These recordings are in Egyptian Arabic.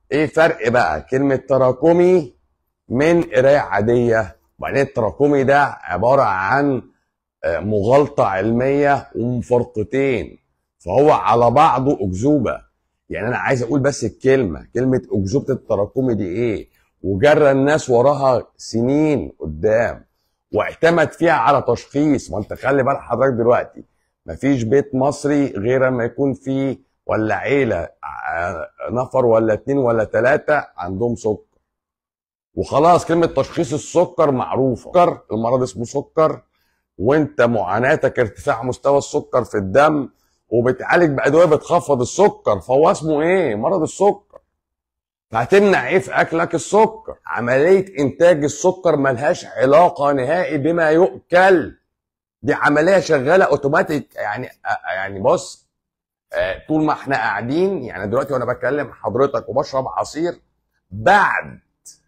ايه فرق بقى كلمه تراكمي من قرايه عاديه وبعدين التراكمي ده عباره عن آه، مغالطه علميه ومفارقتين فهو على بعضه اكذوبه يعني انا عايز اقول بس الكلمه كلمه اكذوبه التراكمي دي ايه وجرى الناس وراها سنين قدام واعتمد فيها على تشخيص ما انت خلي بالك حضرتك دلوقتي مفيش بيت مصري غير اما يكون فيه ولا عيله آه، نفر ولا اتنين ولا تلاته عندهم سكر وخلاص كلمه تشخيص السكر معروفه سكر المرض اسمه سكر وانت معاناتك ارتفاع مستوى السكر في الدم وبتعالج بادويه بتخفض السكر فهو اسمه ايه مرض السكر فهتمنع ايه في اكلك السكر عمليه انتاج السكر ملهاش علاقه نهائي بما يؤكل دي عمليه شغاله اوتوماتيك يعني يعني بص آه، طول ما احنا قاعدين يعني دلوقتي وانا بكلم حضرتك وبشرب عصير بعد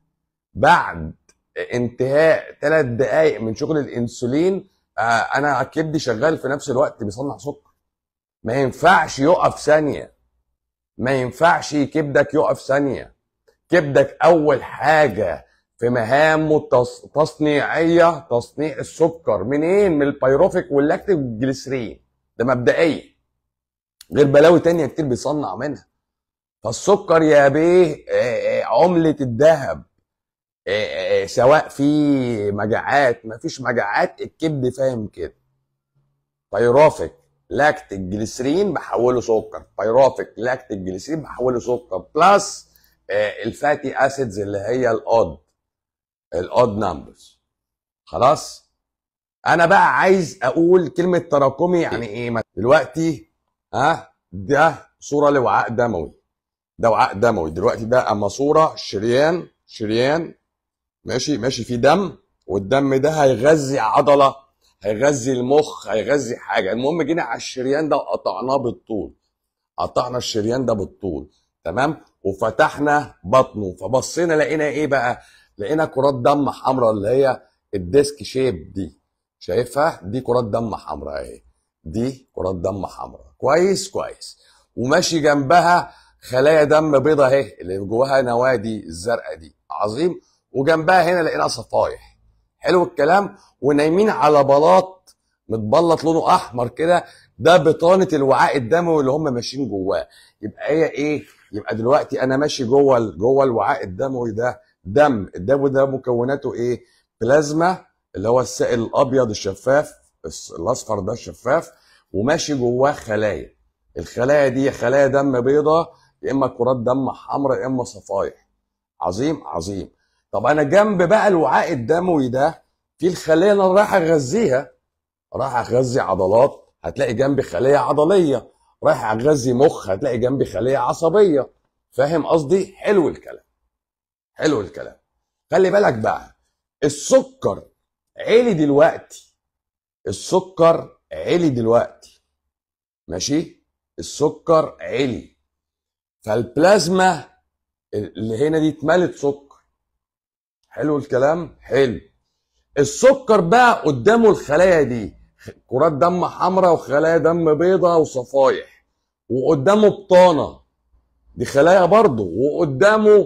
بعد انتهاء ثلاث دقائق من شغل الانسولين آه، انا كبدي شغال في نفس الوقت بيصنع سكر ما ينفعش يقف ثانيه ما ينفعش كبدك يقف ثانيه كبدك اول حاجه في مهامه التص- تصنيعيه تصنيع السكر منين من البيروفيك واللاكتيك والجليسرين ده مبدئيا غير بلاوي تانية كتير بيصنع منها فالسكر يا بيه آه، آه، عملة الذهب آه، آه، سواء في مجاعات ما فيش مجاعات الكبد فاهم كده بيروفيك لاكتيك جليسرين بحوله سكر بيروفيك لاكتيك جليسرين بحوله سكر بلس آه، الفاتي اسيدز اللي هي الاود الاود نمبرز خلاص انا بقى عايز اقول كلمه تراكمي يعني ايه ما- دلوقتي ها ده صوره لوعاء دموي ده وعاء دموي دلوقتي ده اما صوره شريان شريان ماشي ماشي في دم والدم ده هيغذي عضله هيغذي المخ هيغذي حاجه المهم جينا على الشريان ده وقطعناه بالطول قطعنا الشريان ده بالطول تمام وفتحنا بطنه فبصينا لقينا ايه بقى لقينا كرات دم حمراء اللي هي الديسك شيب دي شايفها دي كرات دم حمراء اهي دي كرات دم حمراء كويس كويس وماشي جنبها خلايا دم بيضة اهي اللي جواها نوادي الزرقاء دي عظيم وجنبها هنا لقينا صفايح حلو الكلام ونايمين على بلاط متبلط لونه احمر كده ده بطانه الوعاء الدموي اللي هم ماشيين جواه يبقى هي ايه يبقى دلوقتي انا ماشي جوه ال- جوه الوعاء الدموي ده دم الدم ده مكوناته ايه بلازما اللي هو السائل الابيض الشفاف الس- الاصفر ده الشفاف وماشي جواه خلايا الخلايا دي خلايا دم بيضاء يا اما كرات دم حمراء يا اما صفائح عظيم عظيم طب انا جنب بقى الوعاء الدموي ده في الخلايا اللي انا رايح اغذيها رايح اغذي عضلات هتلاقي جنبي خليه عضليه رايح اغذي مخ هتلاقي جنبي خليه عصبيه فاهم قصدي حلو الكلام حلو الكلام خلي بالك بقى السكر عالي دلوقتي السكر عالي دلوقتي ماشي السكر عالي فالبلازما اللي هنا دي اتملت سكر حلو الكلام حلو السكر بقى قدامه الخلايا دي كرات دم حمراء وخلايا دم بيضاء وصفايح وقدامه بطانه دي خلايا برضه وقدامه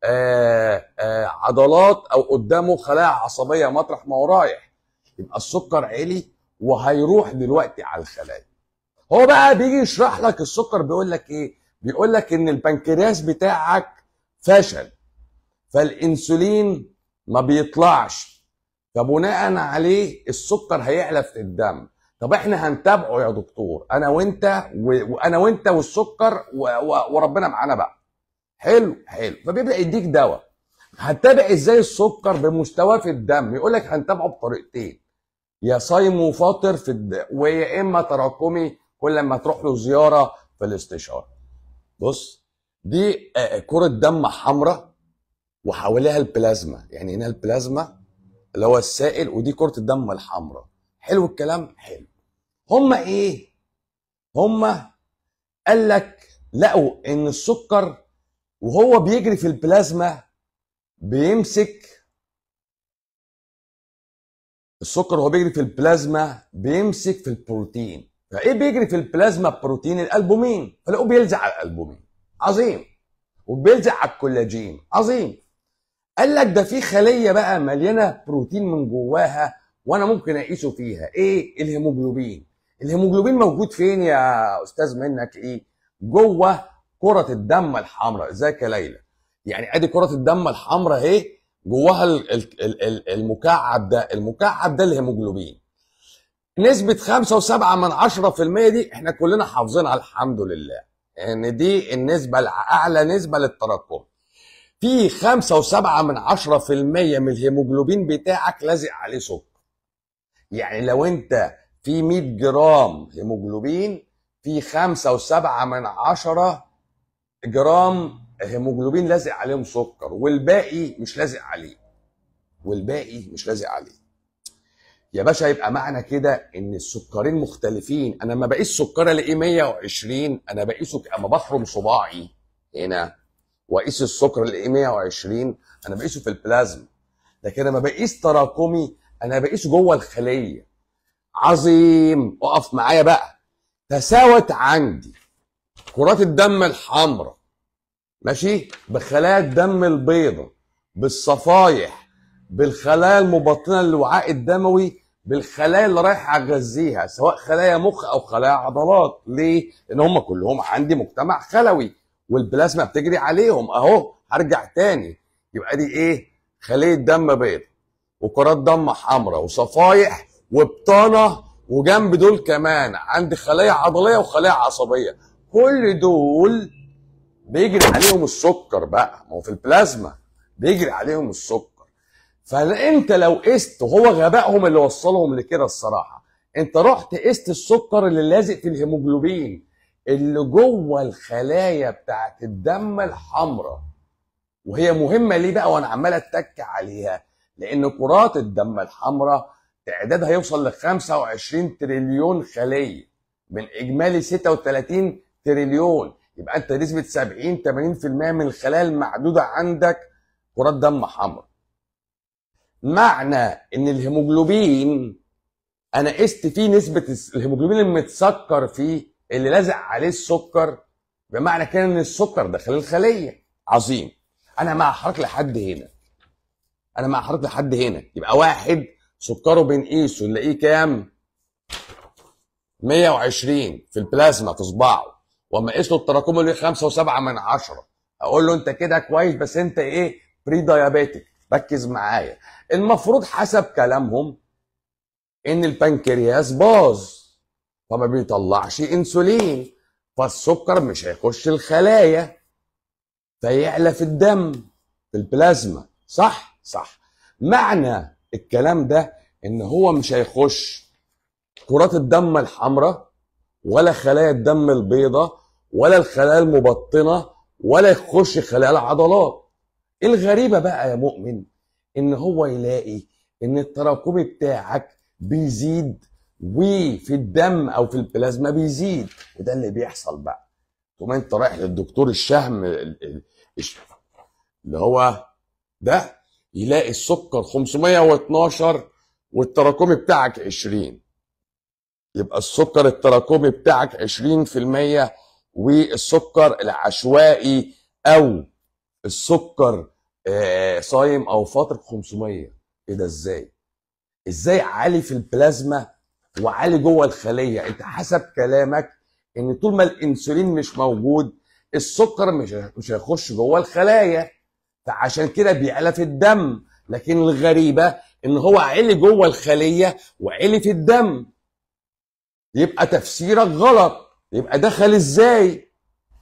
آه آه عضلات او قدامه خلايا عصبيه مطرح ما هو رايح يبقى السكر عالي وهيروح دلوقتي على الخلايا هو بقى بيجي يشرح لك السكر بيقول لك ايه بيقول لك ان البنكرياس بتاعك فشل فالانسولين ما بيطلعش فبناء عليه السكر هيعلى في الدم طب احنا هنتابعه يا دكتور انا وانت و... وانا وانت والسكر و... و... وربنا معانا بقى حلو حلو فبيبدا يديك دواء هتتابع ازاي السكر بمستواه في الدم يقول لك هنتابعه بطريقتين يا صايم وفاطر في الد... ويا اما تراكمي كل ما تروح له زياره في الاستشاره بص دي آه، كرة دم حمراء وحواليها البلازما يعني هنا البلازما اللي هو السائل ودي كرة الدم الحمراء حلو الكلام حلو هما ايه هما قال لك لقوا ان السكر وهو بيجري في البلازما بيمسك السكر وهو بيجري في البلازما بيمسك في البروتين فايه بيجري في البلازما بروتين الالبومين فلقوه بيلزق على الالبومين عظيم وبيلزق على الكولاجين عظيم قال لك ده في خليه بقى مليانه بروتين من جواها وانا ممكن اقيسه فيها ايه الهيموجلوبين الهيموجلوبين موجود فين يا استاذ منك ايه جوه كره الدم الحمراء ازيك يا ليلى يعني ادي كره الدم الحمراء اهي جواها ال- ال- ال- ال- المكعب ده المكعب ده الهيموجلوبين نسبة خمسة وسبعة من عشرة في المية دي احنا كلنا حافظينها الحمد لله ان دي النسبة الأعلى نسبة للتراكم في خمسة وسبعة من عشرة في المية من الهيموجلوبين بتاعك لازق عليه سكر يعني لو انت في 100 جرام هيموجلوبين في خمسة وسبعة من عشرة جرام هيموجلوبين لازق عليهم سكر والباقي مش لازق عليه والباقي مش لازق عليه يا باشا يبقى معنى كده ان السكرين مختلفين انا لما بقيس سكر الاقيه 120 انا بقيسه اما بخرم صباعي هنا واقيس السكر الاقيه 120 انا بقيسه في البلازما لكن لما بقيس تراكمي انا بقيسه جوه الخليه عظيم اقف معايا بقى تساوت عندي كرات الدم الحمراء ماشي بخلايا الدم البيضاء بالصفايح بالخلايا المبطنه للوعاء الدموي بالخلايا اللي رايحه اغذيها سواء خلايا مخ او خلايا عضلات ليه؟ لان هم كلهم عندي مجتمع خلوي والبلازما بتجري عليهم اهو هرجع تاني يبقى دي ايه؟ خليه دم بيض وكرات دم حمراء وصفايح وبطانه وجنب دول كمان عندي خلايا عضليه وخلايا عصبيه كل دول بيجري عليهم السكر بقى ما هو في البلازما بيجري عليهم السكر فانت لو قست وهو غبائهم اللي وصلهم لكده الصراحه انت رحت قست السكر اللي لازق في الهيموجلوبين اللي جوه الخلايا بتاعت الدم الحمراء وهي مهمه ليه بقى وانا عمال اتك عليها لان كرات الدم الحمراء تعدادها يوصل ل 25 تريليون خليه من اجمالي 36 تريليون يبقى انت نسبه 70 80% من الخلايا المعدوده عندك كرات دم حمراء معنى ان الهيموجلوبين انا قست فيه نسبه الهيموجلوبين المتسكر فيه اللي لازق عليه السكر بمعنى كده ان السكر داخل الخليه عظيم انا مع حضرتك لحد هنا انا مع حضرتك لحد هنا يبقى واحد سكره بنقيسه نلاقيه كام 120 في البلازما في صباعه واما اقيس له التراكم اللي 5 و7 من 10 اقول له انت كده كويس بس انت ايه بري دايابيتك ركز معايا المفروض حسب كلامهم ان البنكرياس باظ فما بيطلعش انسولين فالسكر مش هيخش الخلايا فيعلى في الدم في البلازما صح صح معنى الكلام ده ان هو مش هيخش كرات الدم الحمراء ولا خلايا الدم البيضاء ولا الخلايا المبطنه ولا يخش خلايا العضلات الغريبه بقى يا مؤمن ان هو يلاقي ان التراكمي بتاعك بيزيد وفي الدم او في البلازما بيزيد وده اللي بيحصل بقى تقوم انت رايح للدكتور الشهم ال- ال- الش- اللي هو ده يلاقي السكر 512 والتراكمي بتاعك 20 يبقى السكر التراكمي بتاعك 20% والسكر العشوائي او السكر آه، صايم او فاطر 500 ايه ده ازاي ازاي عالي في البلازما وعالي جوه الخليه انت حسب كلامك ان طول ما الانسولين مش موجود السكر مش مش هيخش جوه الخلايا فعشان كده بيعلى في الدم لكن الغريبه ان هو عالي جوه الخليه وعالي في الدم يبقى تفسيرك غلط يبقى دخل ازاي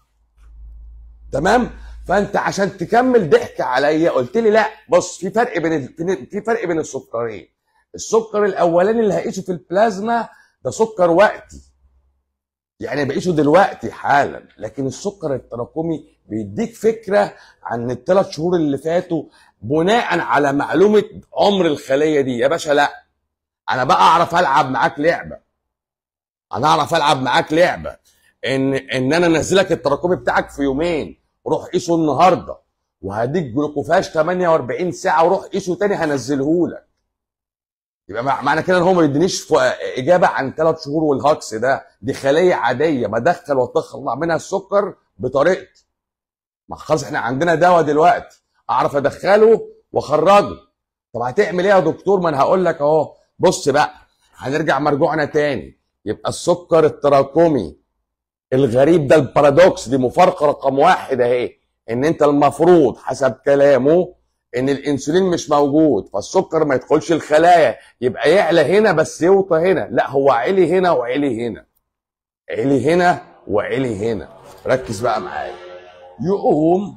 تمام فانت عشان تكمل ضحك عليا قلت لي لا بص في فرق بين ال- في فرق بين السكرين السكر الاولاني اللي هقيسه في البلازما ده سكر وقتي يعني بقيسه دلوقتي حالا لكن السكر التراكمي بيديك فكره عن الثلاث شهور اللي فاتوا بناء على معلومه عمر الخليه دي يا باشا لا انا بقى اعرف العب معاك لعبه انا اعرف العب معاك لعبه ان ان انا انزلك التراكمي بتاعك في يومين روح قيسه النهارده وهديك جلوكوفاج 48 ساعه وروح قيسه تاني هنزله لك يبقى مع- معنى كده ان هو ما يدينيش ف- اجابه عن ثلاث شهور والهكس ده دي خليه عاديه بدخل واطلع منها السكر بطريقتي ما خلاص احنا عندنا دواء دلوقتي اعرف ادخله واخرجه طب هتعمل ايه يا دكتور ما انا هقول لك اهو بص بقى هنرجع مرجوعنا تاني يبقى السكر التراكمي الغريب ده البارادوكس دي مفارقه رقم واحد اهي ان انت المفروض حسب كلامه ان الانسولين مش موجود فالسكر ما يدخلش الخلايا يبقى يعلى هنا بس يوطى هنا لا هو عالي هنا وعلي هنا علي هنا وعلي هنا ركز بقى معايا يقوم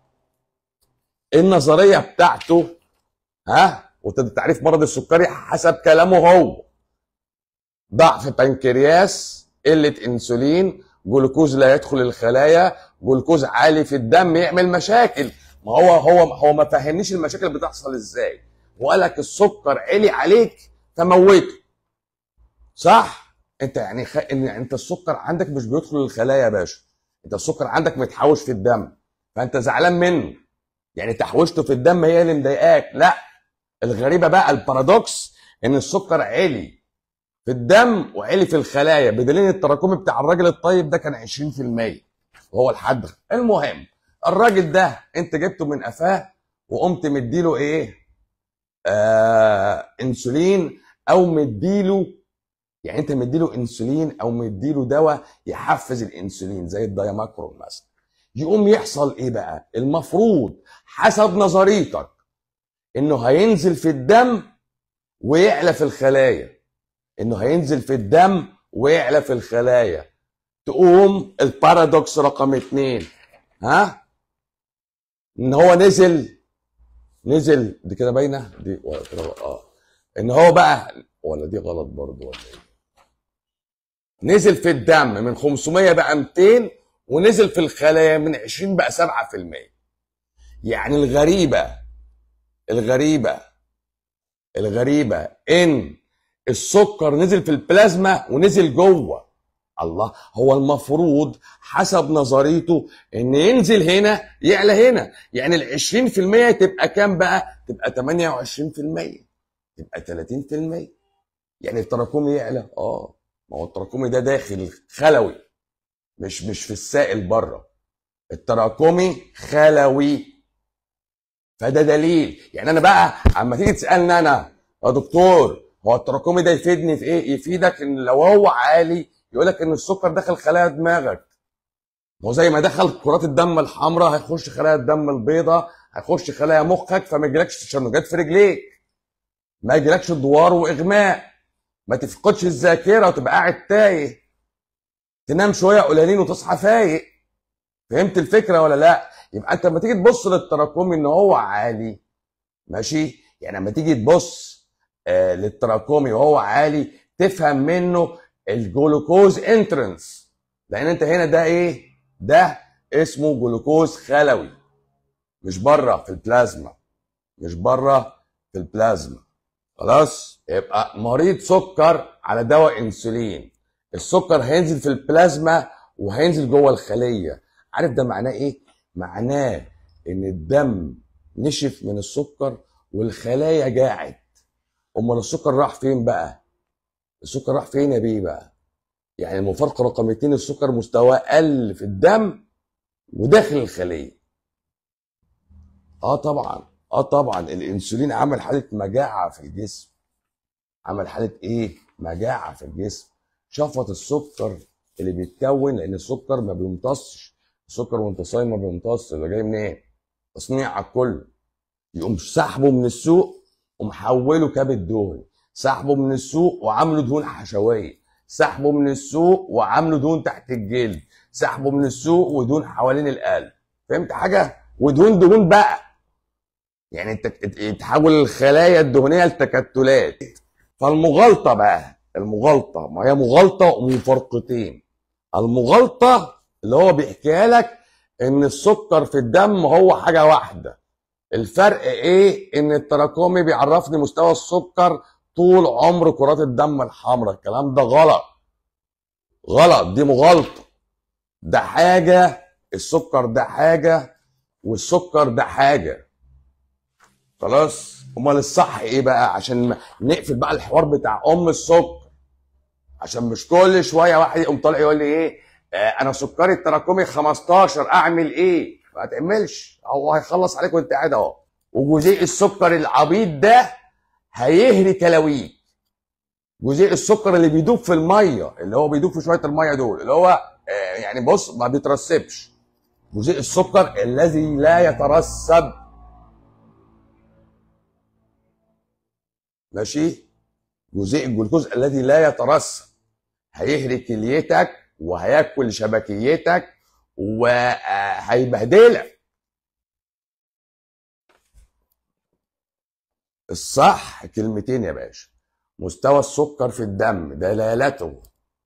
النظريه بتاعته ها وتعريف مرض السكري حسب كلامه هو ضعف بنكرياس قله انسولين جلوكوز لا يدخل الخلايا جلوكوز عالي في الدم يعمل مشاكل ما هو هو هو ما فهمنيش المشاكل بتحصل ازاي وقال لك السكر علي عليك فموته صح انت يعني خ... ان انت السكر عندك مش بيدخل الخلايا يا باشا انت السكر عندك متحوش في الدم فانت زعلان منه يعني تحويشته في الدم هي اللي مضايقاك لا الغريبه بقى البارادوكس ان السكر عالي في الدم وعلي في الخلايا بدليل التراكمي بتاع الراجل الطيب ده كان 20% وهو الحد المهم الراجل ده انت جبته من قفاه وقمت مديله ايه آه انسولين او مديله يعني انت مديله انسولين او مديله دواء يحفز الانسولين زي الدايماكرون مثلا يقوم يحصل ايه بقى المفروض حسب نظريتك انه هينزل في الدم ويعلى في الخلايا انه هينزل في الدم ويعلى في الخلايا تقوم البارادوكس رقم اتنين ها ان هو نزل نزل دي كده باينه دي كده اه ان هو بقى ولا دي غلط برضه ولا ايه نزل في الدم من 500 بقى 200 ونزل في الخلايا من 20 بقى 7% يعني الغريبه الغريبه الغريبه ان السكر نزل في البلازما ونزل جوه الله هو المفروض حسب نظريته ان ينزل هنا يعلى هنا يعني ال 20% تبقى كام بقى؟ تبقى 28% تبقى 30% يعني التراكمي يعلى اه ما هو التراكمي ده داخل خلوي مش مش في السائل بره التراكمي خلوي فده دليل يعني انا بقى اما تيجي تسالني انا يا دكتور هو التراكمي ده يفيدني في ايه؟ يفيدك ان لو هو عالي يقول لك ان السكر دخل خلايا دماغك هو زي ما دخل كرات الدم الحمراء هيخش خلايا الدم البيضاء هيخش خلايا مخك فما يجيلكش تشنجات في رجليك ما يجيلكش دوار واغماء ما تفقدش الذاكره وتبقى قاعد تايه تنام شويه قليلين وتصحى فايق فهمت الفكره ولا لا يبقى انت لما تيجي تبص للتراكمي ان هو عالي ماشي يعني لما تيجي تبص آه للتراكمي وهو عالي تفهم منه الجلوكوز انترنس لان انت هنا ده ايه ده اسمه جلوكوز خلوي مش بره في البلازما مش بره في البلازما خلاص يبقى مريض سكر على دواء انسولين السكر هينزل في البلازما وهينزل جوه الخليه عارف ده معناه ايه معناه ان الدم نشف من السكر والخلايا جاعت امال السكر راح فين بقى السكر راح فين يا بيه بقى يعني المفارقه رقم اتنين السكر مستواه قل في الدم وداخل الخليه اه طبعا اه طبعا الانسولين عمل حاله مجاعه في الجسم عمل حاله ايه مجاعه في الجسم شفط السكر اللي بيتكون لان السكر ما بيمتصش السكر وانت صايم ما بيمتصش ده جاي منين إيه؟ تصنيع على الكل يقوم سحبه من السوق ومحوله كبد دهن سحبه من السوق وعامله دهون حشويه سحبه من السوق وعامله دهون تحت الجلد سحبه من السوق ودهون حوالين القلب فهمت حاجه ودهون دهون بقى يعني انت تحول الخلايا الدهنيه لتكتلات فالمغالطه بقى المغالطه ما هي مغالطه ومفارقتين المغالطه اللي هو بيحكيها لك ان السكر في الدم هو حاجه واحده الفرق ايه ان التراكمي بيعرفني مستوى السكر طول عمر كرات الدم الحمراء الكلام ده غلط غلط دي مغالطه ده حاجه السكر ده حاجه والسكر ده حاجه خلاص امال الصح ايه بقى عشان نقفل بقى الحوار بتاع ام السكر عشان مش كل شويه واحد يقوم طالع يقول لي ايه آه انا سكري التراكمي 15 اعمل ايه ما تعملش هو هيخلص عليك وانت قاعد اهو وجزيء السكر العبيط ده هيهري كلاويك جزيء السكر اللي بيدوب في الميه اللي هو بيدوب في شويه الميه دول اللي هو آه، يعني بص ما بيترسبش جزيء السكر الذي لا يترسب ماشي جزيء الجلوكوز الذي لا يترسب هيهري كليتك وهياكل شبكيتك وهيبهدلك الصح كلمتين يا باشا مستوى السكر في الدم دلالته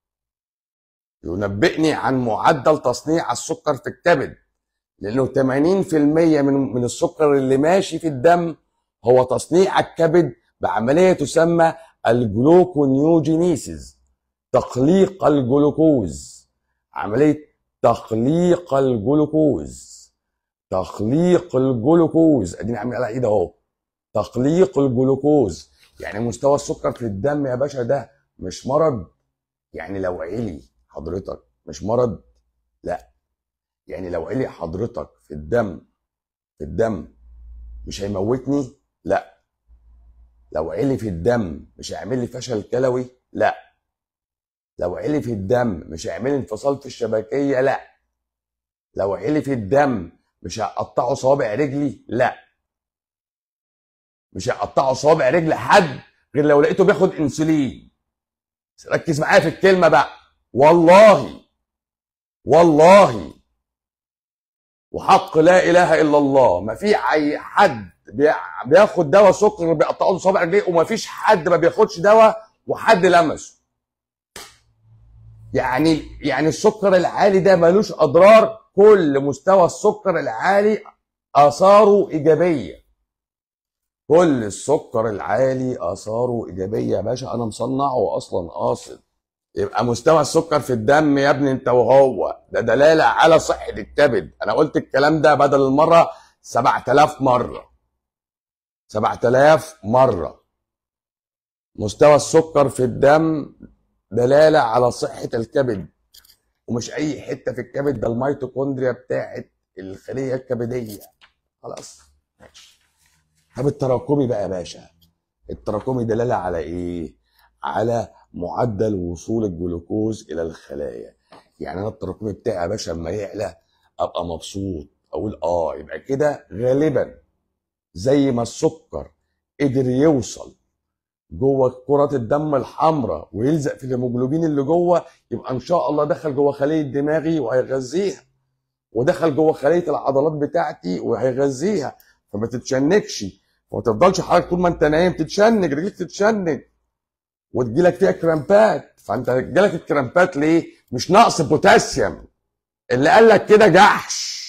ينبئني عن معدل تصنيع السكر في الكبد لانه 80% من من السكر اللي ماشي في الدم هو تصنيع الكبد بعمليه تسمى الجلوكونيوجينيسيس تقليق الجلوكوز عمليه تقليق الجلوكوز تقليق الجلوكوز اديني عامل على ايد اهو تقليق الجلوكوز يعني مستوى السكر في الدم يا باشا ده مش مرض يعني لو علي حضرتك مش مرض لا يعني لو علي حضرتك في الدم في الدم مش هيموتني لا لو علي في الدم مش هيعمل لي فشل كلوي لا لو علي في الدم مش هيعمل لي انفصال في الشبكيه لا لو علي في الدم مش هقطعه صوابع رجلي لا مش هقطعه صوابع رجل حد غير لو لقيته بياخد انسولين ركز معايا في الكلمه بقى والله والله وحق لا اله الا الله ما في اي حد بي- بياخد دواء سكر بيقطعوا له صوابع رجليه وما فيش حد ما بياخدش دواء وحد لمسه يعني يعني السكر العالي ده ملوش اضرار كل مستوى السكر العالي اثاره ايجابيه كل السكر العالي اثاره ايجابيه يا باشا انا مصنعه اصلا قاصد يبقى مستوى السكر في الدم يا ابني انت وهو ده دلاله على صحه الكبد انا قلت الكلام ده بدل المره 7000 مره 7000 مره مستوى السكر في الدم دلاله على صحه الكبد ومش اي حته في الكبد ده الميتوكوندريا بتاعت الخليه الكبديه خلاص ماشي طب التراكمي بقى يا باشا التراكمي دلاله على ايه على معدل وصول الجلوكوز الى الخلايا يعني انا التراكمي بتاعي يا باشا لما يعلى ابقى مبسوط اقول اه يبقى كده غالبا زي ما السكر قدر يوصل جوه كرات الدم الحمراء ويلزق في الهيموجلوبين اللي جوه يبقى ان شاء الله دخل جوه خليه دماغي وهيغذيها ودخل جوه خليه العضلات بتاعتي وهيغذيها فما تتشنكش وما تفضلش حضرتك طول ما انت نايم تتشنج رجليك تتشنج وتجيلك فيها كرامبات فانت جالك الكرامبات ليه؟ مش نقص بوتاسيوم اللي قال لك كده جحش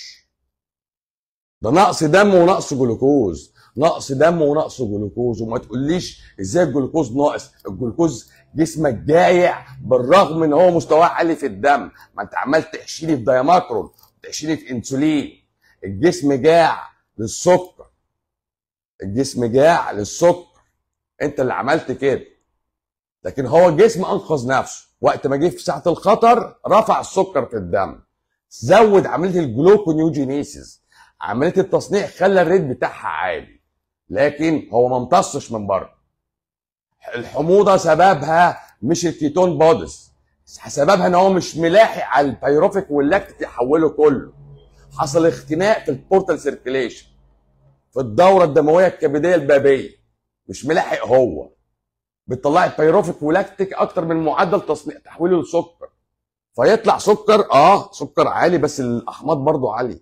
ده نقص دم ونقص جلوكوز نقص دم ونقص جلوكوز وما تقوليش ازاي الجلوكوز ناقص الجلوكوز جسمك جايع بالرغم ان هو مستواه عالي في الدم ما انت عمال تحشيني في دايماكرون تحشيني في انسولين الجسم جاع للسكر الجسم جاع للسكر انت اللي عملت كده لكن هو الجسم انقذ نفسه وقت ما جه في ساعه الخطر رفع السكر في الدم زود عمليه الجلوكونيوجينيسيس عمليه التصنيع خلى الريت بتاعها عالي لكن هو ما امتصش من بره الحموضه سببها مش الكيتون بودز سببها ان هو مش ملاحق على البيروفيك واللاكتيك يحوله كله حصل اختناق في البورتال سيركيليشن في الدوره الدمويه الكبديه البابيه مش ملاحق هو بتطلع البيروفيك ولاكتيك اكتر من معدل تصنيع تحويله لسكر فيطلع سكر اه سكر عالي بس الاحماض برضو عاليه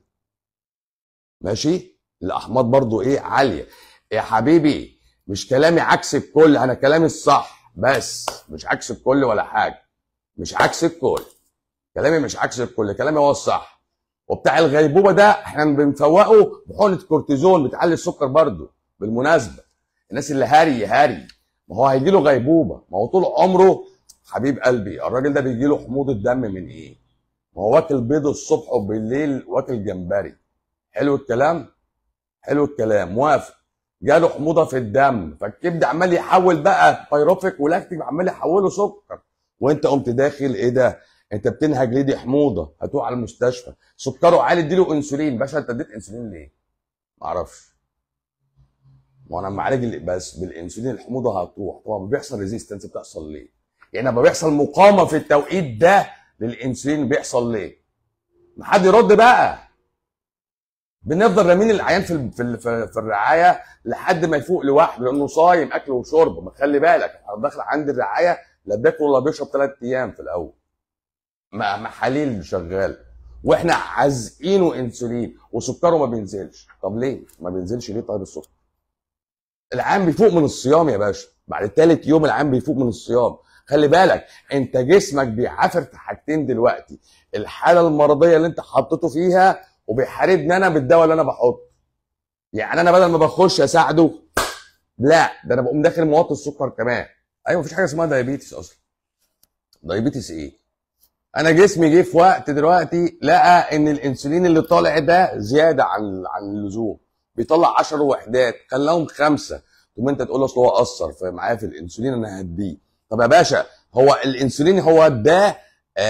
ماشي الاحماض برضو ايه عاليه يا حبيبي مش كلامي عكس الكل انا كلامي الصح بس مش عكس الكل ولا حاجه مش عكس الكل كلامي مش عكس الكل كلامي هو الصح وبتاع الغيبوبه ده احنا بنفوقه بحقنه كورتيزون بتعلي السكر برضو بالمناسبه الناس اللي هاري هاري ما هو هيجي له غيبوبه ما هو طول عمره حبيب قلبي الراجل ده بيجي له حموضه دم من ايه؟ ما هو واكل بيض الصبح وبالليل واكل جمبري حلو الكلام؟ حلو الكلام موافق جاله حموضه في الدم فالكبد عمال يحول بقى بيروفيك ولاكتيك عمال يحوله سكر وانت قمت داخل ايه ده؟ انت بتنهج ليه دي حموضه هتروح على المستشفى سكره عالي اديله انسولين باشا انت اديت انسولين ليه معرفش ما انا لما اعالج ال- بس بالانسولين الحموضه هتروح طبعا بيحصل ريزيستنس بتحصل ليه يعني لما بيحصل مقاومه في التوقيت ده للانسولين بيحصل ليه ما حد يرد بقى بنفضل رامين العيان في ال- في ال- في في الرعايه لحد ما يفوق لوحده لانه صايم اكل وشرب ما خلي بالك انا داخل عند الرعايه لا بياكل ولا بيشرب ثلاث ايام في الاول مع محاليل شغال واحنا عازقينه انسولين وسكره ما بينزلش طب ليه ما بينزلش ليه طيب السكر العام بيفوق من الصيام يا باشا بعد ثالث يوم العام بيفوق من الصيام خلي بالك انت جسمك بيعافر في حاجتين دلوقتي الحاله المرضيه اللي انت حطيته فيها وبيحاربني انا بالدواء اللي انا بحطه يعني انا بدل ما بخش اساعده لا ده انا بقوم داخل موطي السكر كمان ايوه مفيش حاجه اسمها دايابيتس اصلا دايابيتس ايه انا جسمي جه في وقت دلوقتي لقى ان الانسولين اللي طالع ده زياده عن عن اللزوم بيطلع 10 وحدات خلاهم خمسه ثم انت تقول اصل هو اثر في معايا في الانسولين انا هديه طب يا باشا هو الانسولين هو ده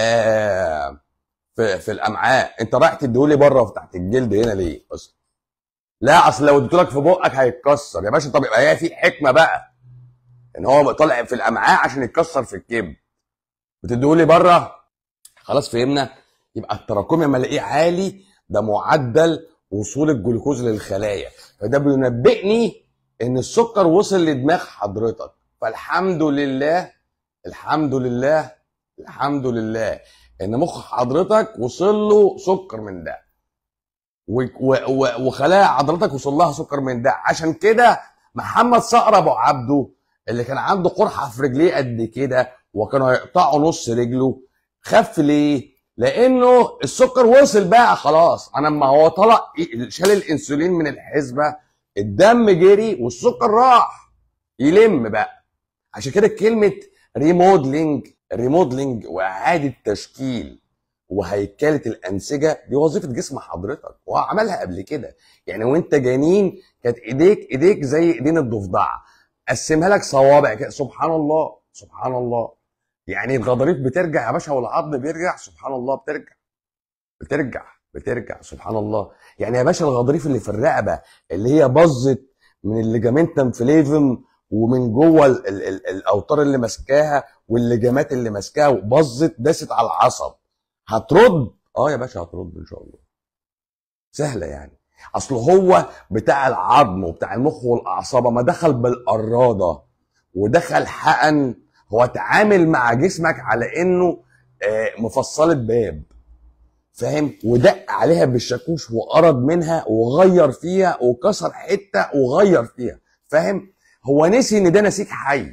آه في في الامعاء انت رايح تديهولي بره تحت الجلد هنا ليه اصلا لا اصل لو اديتهولك في بقك هيتكسر يا باشا طب يبقى هي في حكمه بقى ان هو طالع في الامعاء عشان يتكسر في الكبد بتديهولي بره خلاص فهمنا يبقى التراكمي لما الاقيه عالي ده معدل وصول الجلوكوز للخلايا فده بينبئني ان السكر وصل لدماغ حضرتك فالحمد لله الحمد لله الحمد لله ان مخ حضرتك وصل له سكر من ده و- و- و- وخلايا حضرتك وصل لها سكر من ده عشان كده محمد صقر ابو عبده اللي كان عنده قرحه في رجليه قد كده وكانوا هيقطعوا نص رجله خف ليه؟ لانه السكر وصل بقى خلاص انا لما هو طلع شال الانسولين من الحسبه الدم جري والسكر راح يلم بقى عشان كده كلمه ريموديلنج ريموديلنج واعاده تشكيل وهيكله الانسجه دي وظيفه جسم حضرتك وهو عملها قبل كده يعني وانت جنين كانت ايديك ايديك زي ايدين الضفدعه قسمها لك صوابع كده سبحان الله سبحان الله يعني الغضاريف بترجع يا باشا والعظم بيرجع سبحان الله بترجع بترجع بترجع سبحان الله يعني يا باشا الغضاريف اللي في الرقبه اللي هي باظت من الليجامنتم فليفم ومن جوه ال- ال- ال- الاوتار اللي ماسكاها والليجامات اللي ماسكاها وباظت داست على العصب هترد اه يا باشا هترد ان شاء الله سهله يعني اصل هو بتاع العظم وبتاع المخ والاعصاب ما دخل بالقراده ودخل حقن هو اتعامل مع جسمك على انه آه، مفصله باب فاهم ودق عليها بالشاكوش وقرض منها وغير فيها وكسر حته وغير فيها فاهم هو نسي ان ده نسيج حي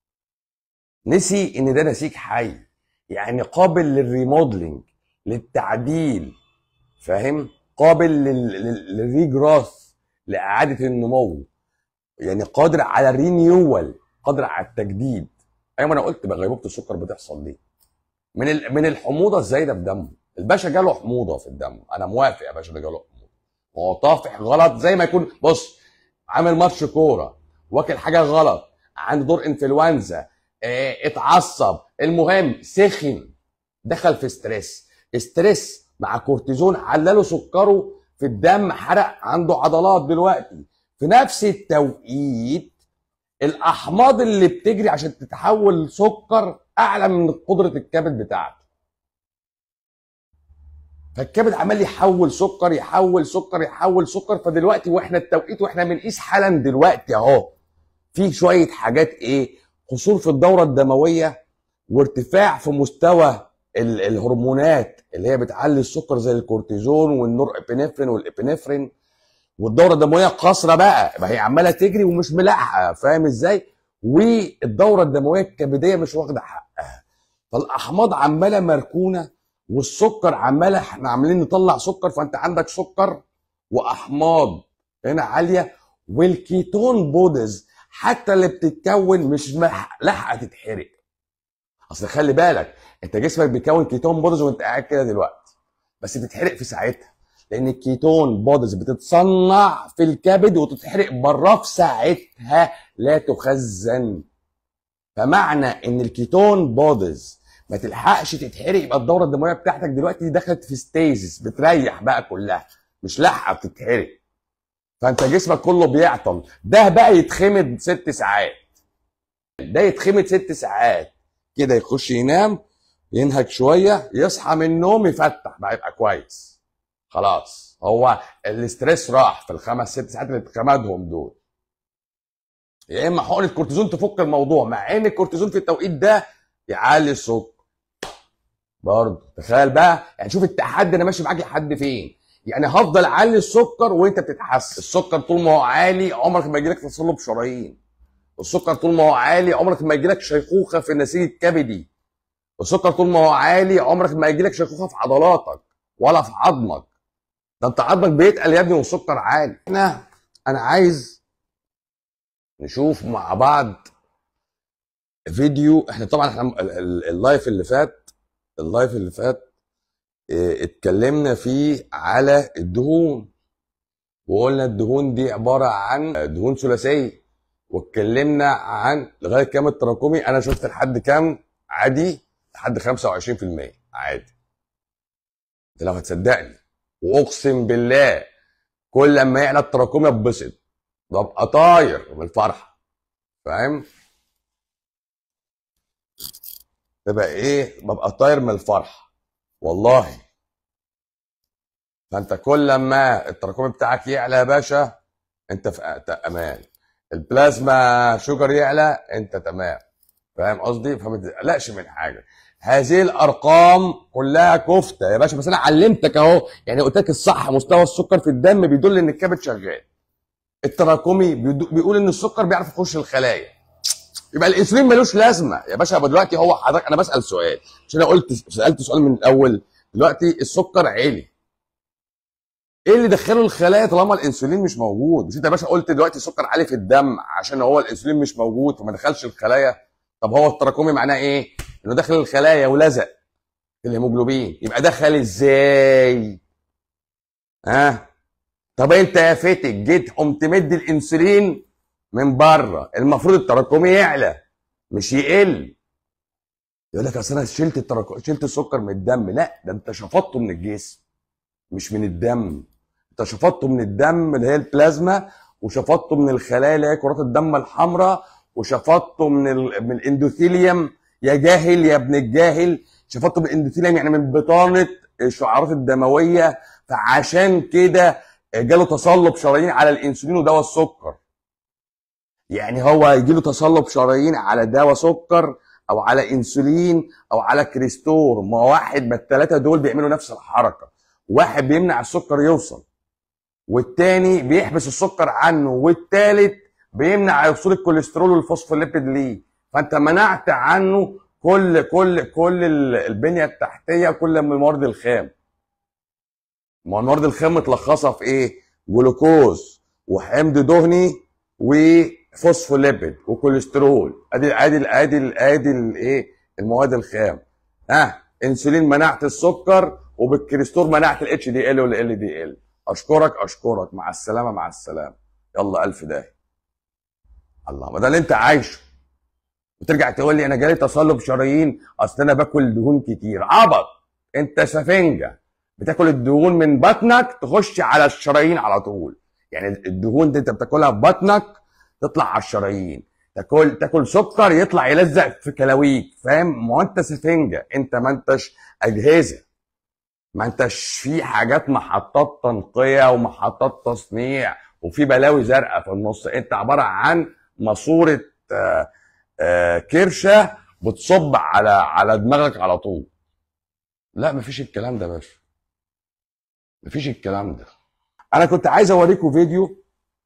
نسي ان ده نسيج حي يعني قابل للريموديلنج للتعديل فاهم قابل لل- لل- للريجراث لاعاده النمو يعني قادر على الرينيوال قادر على التجديد ايوه ما انا قلت بقى غيبوبه السكر بتحصل ليه من ال- من الحموضه الزايده في دمه الباشا جاله حموضه في الدم انا موافق يا باشا ده جاله حموضه هو طافح غلط زي ما يكون بص عامل ماتش كوره واكل حاجه غلط عنده دور انفلونزا اه اتعصب المهم سخن دخل في ستريس ستريس مع كورتيزون علله سكره في الدم حرق عنده عضلات دلوقتي في نفس التوقيت الاحماض اللي بتجري عشان تتحول لسكر اعلى من قدره الكبد بتاعته فالكبد عمال يحول سكر يحول سكر يحول سكر فدلوقتي واحنا التوقيت واحنا بنقيس حالا دلوقتي اهو في شويه حاجات ايه قصور في الدوره الدمويه وارتفاع في مستوى ال- الهرمونات اللي هي بتعلي السكر زي الكورتيزون والنور ابينفرين والابينفرين والدوره الدمويه قاصره بقى ما هي عماله تجري ومش ملاحقه فاهم ازاي والدوره الدمويه الكبديه مش واخده حقها فالاحماض عماله مركونه والسكر عماله احنا عاملين نطلع سكر فانت عندك سكر واحماض هنا عاليه والكيتون بودز حتى اللي بتتكون مش مح- لاحقه تتحرق اصل خلي بالك انت جسمك بيكون كيتون بودز وانت قاعد كده دلوقتي بس بتتحرق في ساعتها لان الكيتون بودز بتتصنع في الكبد وتتحرق بره في ساعتها لا تخزن فمعنى ان الكيتون بودز ما تلحقش تتحرق يبقى الدوره الدمويه بتاعتك دلوقتي دخلت في ستيزس بتريح بقى كلها مش لاحقه بتتحرق فانت جسمك كله بيعطل ده بقى يتخمد ست ساعات ده يتخمد ست ساعات كده يخش ينام ينهك شويه يصحى من النوم يفتح بقى يبقى كويس خلاص هو الاستريس راح في الخمس ست ساعات اللي اتخمدهم دول يا اما حقن الكورتيزون تفك الموضوع مع ان الكورتيزون في التوقيت ده يعلي السكر برضه تخيل بقى يعني شوف التحدي انا ماشي معاك لحد فين يعني هفضل اعلي السكر وانت بتتحسن السكر طول ما هو عالي عمرك ما يجيلك تصلب شرايين السكر طول ما هو عالي عمرك ما يجيلك شيخوخه في النسيج الكبدي السكر طول ما هو عالي عمرك ما يجيلك شيخوخه في عضلاتك ولا في عظمك ده انت عظمك بيتقل يا ابني والسكر عالي هنا انا عايز نشوف مع بعض فيديو احنا طبعا احنا ال- ال- اللايف اللي فات اللايف اللي فات اه، اتكلمنا فيه على الدهون وقلنا الدهون دي عباره عن دهون ثلاثيه واتكلمنا عن لغايه كام التراكمي انا شفت لحد كام عادي لحد 25% عادي انت لو هتصدقني واقسم بالله كل لما يعلى التراكمي اتبسط ببقى طاير من الفرحه فاهم تبقى ايه ببقى طاير من الفرحه والله فانت كل لما التراكمي بتاعك يعلى يا باشا انت في أ- امان البلازما شوجر يعلى انت تمام فاهم قصدي فما تقلقش من حاجه هذه الارقام كلها كفته يا باشا بس انا علمتك اهو يعني قلت لك الصح مستوى السكر في الدم بيدل ان الكبد شغال التراكمي بيدو- بيقول ان السكر بيعرف يخش الخلايا يبقى الانسولين ملوش لازمه يا باشا يبقى دلوقتي هو حضرتك انا بسال سؤال مش انا قلت سالت سؤال من الاول دلوقتي السكر عالي ايه اللي دخله الخلايا طالما الانسولين مش موجود مش انت يا باشا قلت دلوقتي السكر عالي في الدم عشان هو الانسولين مش موجود فما دخلش الخلايا طب هو التراكمي معناه ايه انه دخل الخلايا ولزق في الهيموجلوبين يبقى دخل ازاي ها طب انت يا فتك جيت قمت مدي الانسولين من بره المفروض التراكمي يعلى مش يقل يقول لك اصل انا شلت التراكم شلت السكر من الدم لا ده انت شفطته من الجسم مش من الدم انت شفطته من الدم اللي هي البلازما وشفطته من الخلايا اللي هي كرات الدم الحمراء وشفطته من ال... من الاندوثيليوم يا جاهل يا ابن الجاهل شفطته من الاندوثيليوم يعني من بطانه الشعارات الدمويه فعشان كده جاله تصلب شرايين على الانسولين ودواء السكر يعني هو هيجي له تصلب شرايين على دواء سكر او على انسولين او على كريستور ما واحد من الثلاثه دول بيعملوا نفس الحركه واحد بيمنع السكر يوصل والتاني بيحبس السكر عنه والتالت بيمنع وصول الكوليسترول والفوسفوليبيد ليه فانت منعت عنه كل كل كل ال- البنيه التحتيه كل من الموارد الخام ما هو الموارد الخام متلخصه في ايه جلوكوز وحمض دهني وفوسفوليبيد وكوليسترول ادي ادي ادي ادي الايه المواد الخام ها انسولين منعت السكر وبالكريستور منعت الاتش دي ال والال دي ال اشكرك اشكرك مع السلامه مع السلامه يلا الف داهي الله ما ده اللي انت عايشه وترجع تقول لي انا جالي تصلب شرايين اصل انا باكل دهون كتير عبط انت سفنجه بتاكل الدهون من بطنك تخش على الشرايين على طول يعني الدهون دي انت بتاكلها في بطنك تطلع على الشرايين تاكل تاكل سكر يطلع يلزق في كلاويك فاهم ما هو انت سفنجه انت ما انتش اجهزه ما انتش في حاجات محطات تنقيه ومحطات تصنيع وفي بلاوي زرقاء في النص انت عباره عن ماسوره آه، آه، كرشه بتصب على على دماغك على طول لا مفيش الكلام ده يا باشا مفيش الكلام ده انا كنت عايز اوريكم فيديو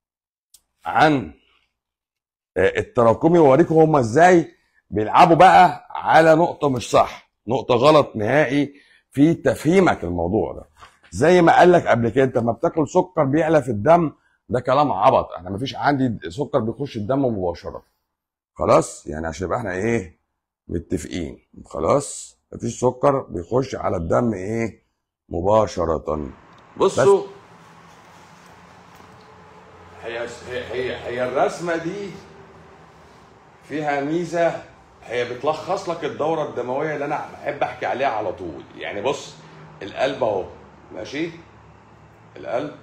عن آه، التراكمي واوريكم هما ازاي بيلعبوا بقى على نقطه مش صح نقطه غلط نهائي في تفهيمك الموضوع ده زي ما قال لك قبل كده انت لما بتاكل سكر بيعلى في الدم ده كلام عبط انا مفيش عندي سكر بيخش الدم مباشره خلاص يعني عشان يبقى احنا ايه متفقين خلاص مفيش سكر بيخش على الدم ايه مباشره بصوا هي هي هي, هي الرسمه دي فيها ميزه هي بتلخص لك الدوره الدمويه اللي انا بحب احكي عليها على طول يعني بص القلب اهو ماشي القلب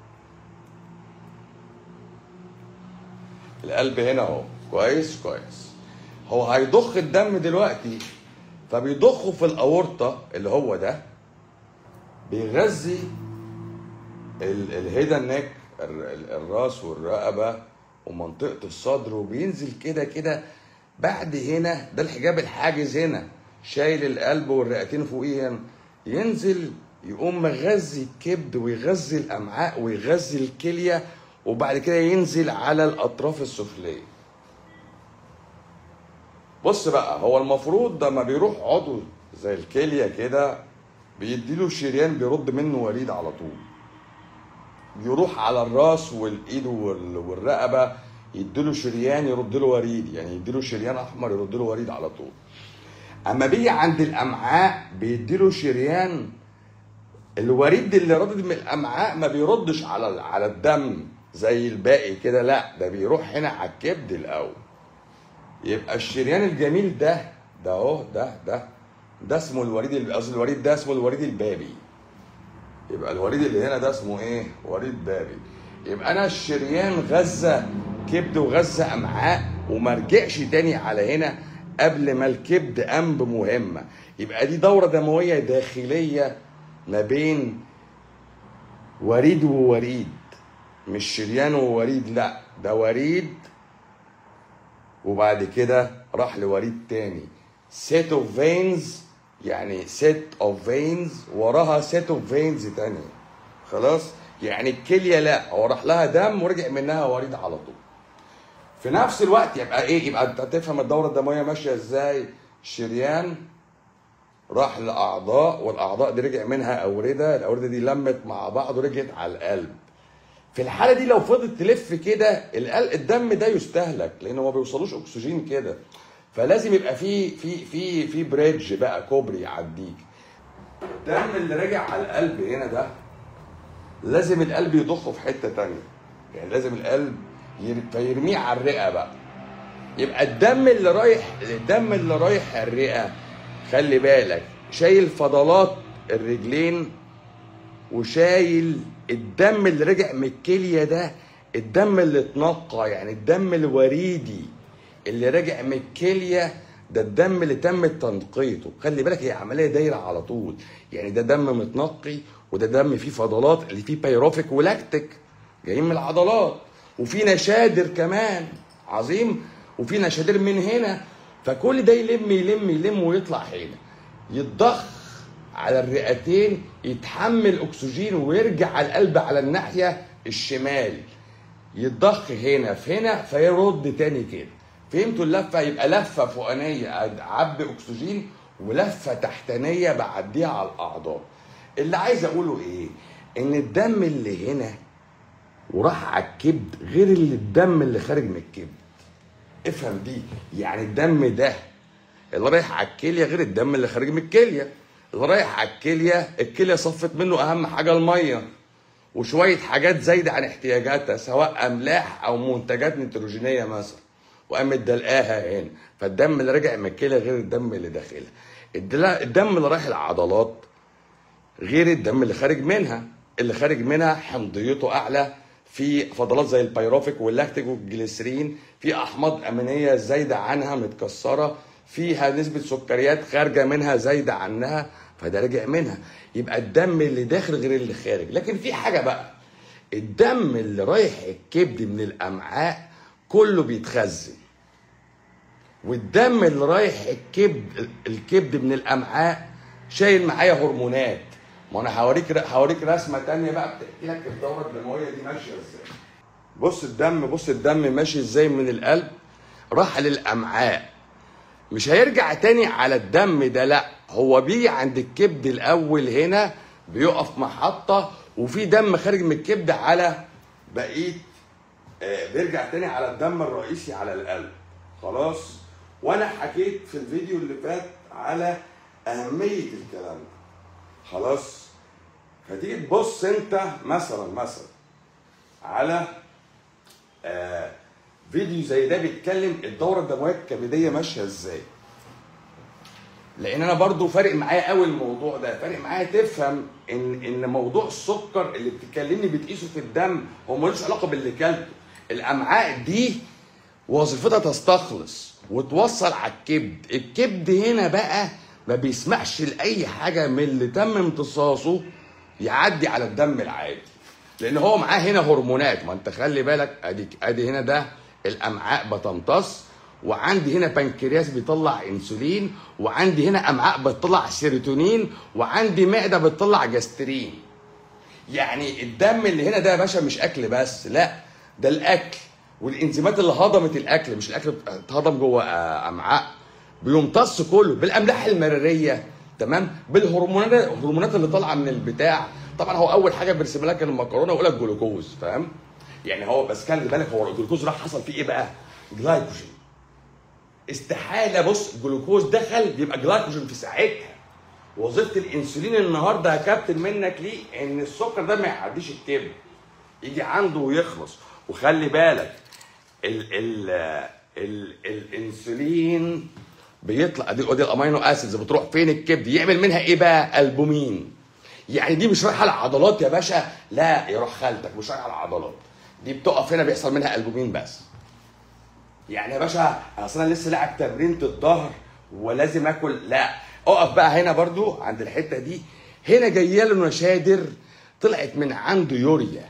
القلب هنا اهو كويس كويس هو هيضخ الدم دلوقتي فبيضخه في الاورطه اللي هو ده بيغذي ال- الهيدا نيك الراس والرقبه ومنطقه الصدر وبينزل كده كده بعد هنا ده الحجاب الحاجز هنا شايل القلب والرئتين فوقيه هنا ينزل يقوم مغذي الكبد ويغذي الامعاء ويغذي الكليه وبعد كده ينزل على الاطراف السفليه بص بقى هو المفروض لما بيروح عضو زي الكليه كده بيديله شريان بيرد منه وريد على طول يروح على الراس والايد وال- والرقبه يديله شريان يرد له وريد يعني يديله شريان احمر يرد له وريد على طول اما بيجي عند الامعاء بيديله شريان الوريد اللي رادد من الامعاء ما بيردش على على الدم زي الباقي كده لا ده بيروح هنا على الكبد الاول يبقى الشريان الجميل ده ده اهو ده ده ده اسمه الوريد ال- قصدي الوريد ده اسمه الوريد البابي يبقى الوريد اللي هنا ده اسمه ايه؟ وريد بابي يبقى انا الشريان غذى كبد وغذى امعاء وما رجعش تاني على هنا قبل ما الكبد قام بمهمه يبقى دي دوره دمويه داخليه ما بين وريد ووريد مش شريان ووريد لا ده وريد وبعد كده راح لوريد تاني سيت اوف فينز يعني سيت اوف فينز وراها سيت اوف فينز تانية خلاص يعني الكليه لا هو راح لها دم ورجع منها وريد على طول في نفس الوقت يبقى ايه يبقى انت تفهم الدوره الدمويه ماشيه ازاي شريان راح لاعضاء والاعضاء دي رجع منها اورده الاورده دي لمت مع بعض ورجعت على القلب في الحاله دي لو فضلت تلف كده القلب الدم ده يستهلك لانه ما بيوصلوش اكسجين كده فلازم يبقى في في في في بريدج بقى كوبري يعديك الدم اللي راجع على القلب هنا ده لازم القلب يضخه في حته تانية يعني لازم القلب ير- فيرميه على الرئه بقى يبقى الدم اللي رايح الدم اللي رايح الرئه خلي بالك شايل فضلات الرجلين وشايل الدم اللي رجع من الكليه ده الدم اللي اتنقى يعني الدم الوريدي اللي رجع من الكليه ده الدم اللي تم تنقيته خلي بالك هي عمليه دايره على طول يعني ده دم متنقي وده دم فيه فضلات اللي فيه بيروفيك ولاكتيك جايين من العضلات وفي نشادر كمان عظيم وفي نشادر من هنا فكل ده يلم يلم يلم ويطلع هنا يتضخ على الرئتين يتحمل اكسجين ويرجع على القلب على الناحيه الشمال يتضخ هنا في هنا فيرد تاني كده فهمتوا اللفه يبقى لفه فوقانيه اعبي اكسجين ولفه تحتانيه بعديها على الاعضاء اللي عايز اقوله ايه ان الدم اللي هنا وراح على الكبد غير اللي الدم اللي خارج من الكبد افهم دي يعني الدم ده اللي رايح على الكليه غير الدم اللي خارج من الكليه اللي رايح على الكليه الكليه صفت منه اهم حاجه الميه وشويه حاجات زايده عن احتياجاتها سواء املاح او منتجات نيتروجينيه مثلا وقامت دلقاها هنا فالدم اللي راجع من الكليه غير الدم اللي داخلها الدلا- الدم اللي رايح العضلات غير الدم اللي خارج منها اللي خارج منها حمضيته اعلى في فضلات زي البيروفيك واللاكتيك والجليسرين في احماض امينيه زايده عنها متكسره فيها نسبه سكريات خارجه منها زايده عنها فده راجع منها يبقى الدم اللي داخل غير اللي خارج لكن في حاجه بقى الدم اللي رايح الكبد من الامعاء كله بيتخزن والدم اللي رايح الكبد الكبد من الامعاء شايل معايا هرمونات ما انا هوريك هوريك رسمه تانية بقى بتحكي لك الدوره الدمويه دي ماشيه ازاي بص الدم بص الدم ماشي ازاي من القلب راح للامعاء مش هيرجع تاني على الدم ده لا هو بيجي عند الكبد الاول هنا بيقف محطه وفي دم خارج من الكبد على بقيه آه، بيرجع تاني على الدم الرئيسي على القلب خلاص وانا حكيت في الفيديو اللي فات على اهميه الكلام ده خلاص فتيجي تبص انت مثلا مثلا على آه فيديو زي ده بيتكلم الدوره الدمويه الكبديه ماشيه ازاي لان انا برضو فارق معايا قوي الموضوع ده فارق معايا تفهم ان ان موضوع السكر اللي بتكلمني بتقيسه في الدم هو ملوش علاقه باللي كلته الامعاء دي وظيفتها تستخلص وتوصل على الكبد الكبد هنا بقى ما بيسمحش لاي حاجه من اللي تم امتصاصه يعدي على الدم العادي لان هو معاه هنا هرمونات ما انت خلي بالك ادي ادي هنا ده الامعاء بتمتص وعندي هنا بنكرياس بيطلع انسولين وعندي هنا امعاء بتطلع سيروتونين وعندي معده بتطلع جاسترين يعني الدم اللي هنا ده يا باشا مش اكل بس لا ده الاكل والانزيمات اللي هضمت الاكل مش الاكل اتهضم جوه آه، امعاء بيمتص كله بالاملاح المراريه تمام بالهرمونات الهرمونات اللي طالعه من البتاع طبعا هو اول حاجه بيرسم لك المكرونه ويقول لك جلوكوز فاهم يعني هو بس خلي بالك هو الجلوكوز راح حصل فيه ايه بقى جلايكوجين استحاله بص الجلوكوز دخل بيبقى جلايكوجين في ساعتها وظيفه الانسولين النهارده يا كابتن منك ليه ان السكر ده ما يعديش الكبد يجي عنده ويخلص وخلي بالك ال ال ال الانسولين بيطلع دي دي الامينو اسيدز بتروح فين الكبد يعمل منها ايه بقى البومين يعني دي مش رايحه العضلات يا باشا لا يروح خالتك مش رايحه العضلات دي بتقف هنا بيحصل منها البومين بس يعني يا باشا اصل انا لسه لاعب تمرينة الظهر ولازم اكل لا اقف بقى هنا برضو عند الحته دي هنا جايه له نشادر طلعت من عنده يوريا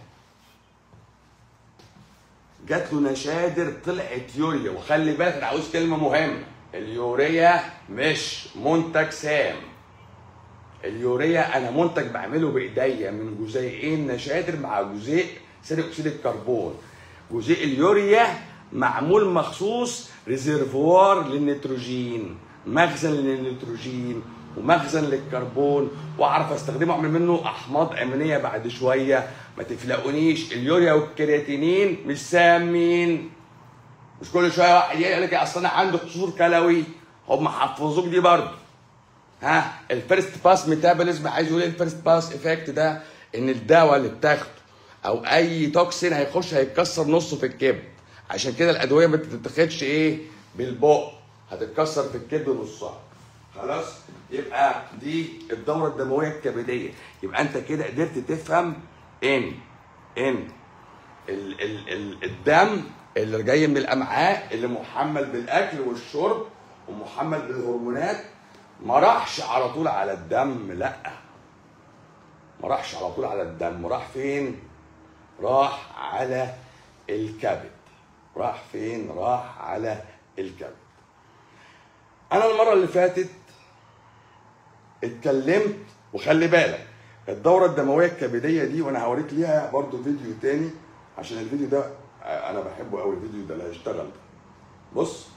جات له نشادر طلعت يوريا وخلي بالك انا عاوز كلمه مهمه اليوريا مش منتج سام اليوريا انا منتج بعمله بايديا من جزيئين نشادر مع جزيء ثاني اكسيد الكربون جزيء اليوريا معمول مخصوص ريزرفوار للنيتروجين مخزن للنيتروجين ومخزن للكربون واعرف استخدمه اعمل منه احماض امينيه بعد شويه ما تفلقونيش اليوريا والكرياتينين مش سامين مش كل شويه واحد يقول لك اصل انا عندي قصور كلوي هم حفظوك دي برضه ها الفيرست باس ميتابوليزم عايز يقول ايه الفيرست باس افكت ده ان الدواء اللي بتاخده او اي توكسين هيخش هيتكسر نصه في الكبد عشان كده الادويه ما بتتاخدش ايه بالبق هتتكسر في الكبد نصها خلاص يبقى دي الدوره الدمويه الكبديه يبقى انت كده قدرت تفهم ان ان ال ال ال الدم اللي جاي من الامعاء اللي محمل بالاكل والشرب ومحمل بالهرمونات ما راحش على طول على الدم لا ما راحش على طول على الدم راح فين راح على الكبد راح فين راح على الكبد انا المره اللي فاتت اتكلمت وخلي بالك الدورة الدموية الكبدية دي وانا هوريك ليها برضو فيديو تاني عشان الفيديو ده انا بحبه قوي الفيديو ده اللي هيشتغل ده بص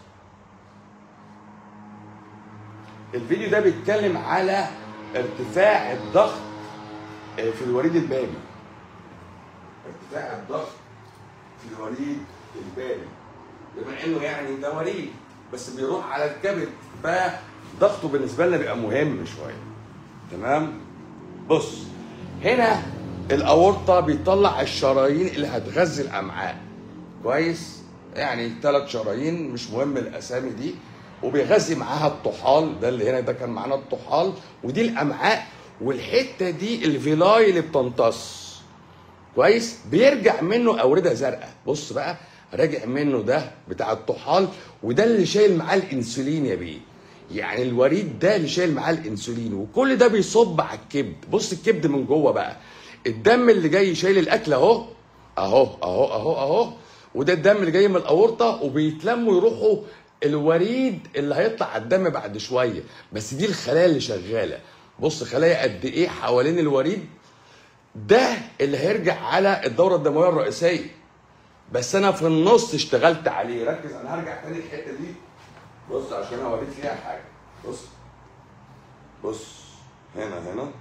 الفيديو ده بيتكلم على ارتفاع الضغط في الوريد البابي ارتفاع الضغط في الوريد البابي بما انه يعني ده وريد بس بيروح على الكبد فضغطه بالنسبه لنا بيبقى مهم شويه تمام بص هنا الاورطه بيطلع الشرايين اللي هتغذي الامعاء كويس يعني ثلاث شرايين مش مهم الاسامي دي وبيغذي معاها الطحال ده اللي هنا ده كان معانا الطحال ودي الامعاء والحته دي الفيلاي اللي بتمتص كويس بيرجع منه اورده زرقاء بص بقى راجع منه ده بتاع الطحال وده اللي شايل معاه الانسولين يا بيه يعني الوريد ده اللي شايل معاه الانسولين وكل ده بيصب على الكبد بص الكبد من جوه بقى الدم اللي جاي شايل الاكل اهو اهو اهو اهو اهو وده الدم اللي جاي من الاورطه وبيتلموا يروحوا الوريد اللي هيطلع على الدم بعد شويه بس دي الخلايا اللي شغاله بص خلايا قد ايه حوالين الوريد ده اللي هيرجع على الدوره الدمويه الرئيسيه بس انا في النص اشتغلت عليه ركز انا هرجع تاني الحته دي بص عشان اوريك فيها حاجه بص بص هنا هنا